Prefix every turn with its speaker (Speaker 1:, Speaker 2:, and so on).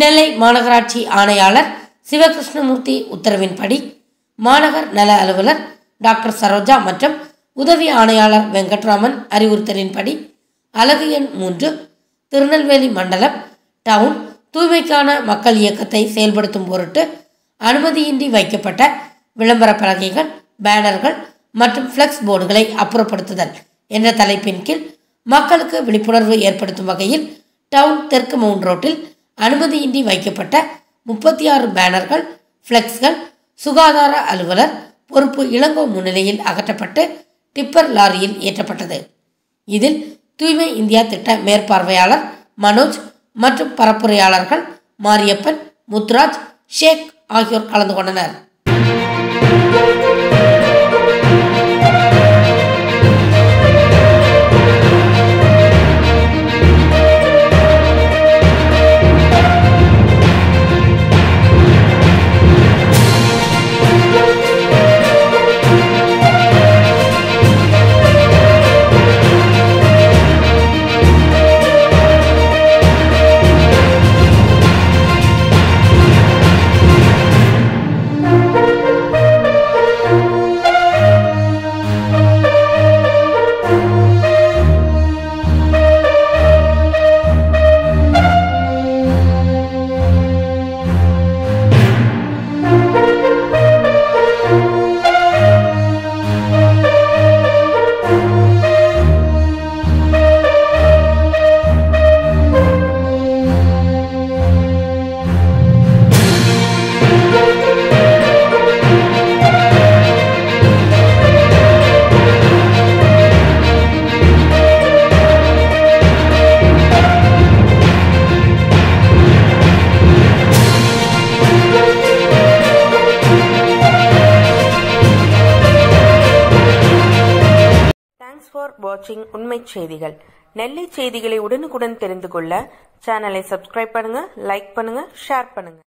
Speaker 1: நெல்லை மாநகராட்சி ஆணையாளர் சிவகிருஷ்ணமூர்த்தி உத்தரவின்படி மாநகர் நல அலுவலர் டாக்டர் சரோஜா மற்றும் உதவி ஆணையாளர் வெங்கட்ராமன் அறிவுறுத்தலின்படி அலகு எண் மூன்று திருநெல்வேலி மண்டலம் டவுன் தூய்மைக்கான மக்கள் இயக்கத்தை செயல்படுத்தும் பொருட்டு அனுமதியின்றி வைக்கப்பட்ட விளம்பர பலகைகள் பேனர்கள் மற்றும் ஃப்ளெக்ஸ் போர்டுகளை அப்புறப்படுத்துதல் என்ற தலைப்பின் கீழ் மக்களுக்கு விழிப்புணர்வு ஏற்படுத்தும் வகையில் டவுன் தெற்கு மவுண்ட் ரோட்டில் அனுமதியின்றி வைக்கப்பட்ட முப்பத்தி ஆறு பேனர்கள் ஃப்ளெக்ஸ்கள் சுகாதார அலுவலர் பொறுப்பு இளங்கோ முன்னிலையில் அகற்றப்பட்டு டிப்பர் லாரியில் ஏற்றப்பட்டது இதில் தூய்மை இந்தியா திட்ட மேற்பார்வையாளர் மனோஜ் மற்றும் பரப்புரையாளர்கள் மாரியப்பன் முத்துராஜ் ஷேக் ஆகியோர் கலந்து கொண்டனர்
Speaker 2: தேங்க்ஸ் ஃபார் வாட்சிங் உண்மை செய்திகள் நெல்லை செய்திகளை உடனுக்குடன் தெரிந்து கொள்ள சேனலை சப்ஸ்கிரைப் பண்ணுங்க லைக் பண்ணுங்க ஷேர் பண்ணுங்க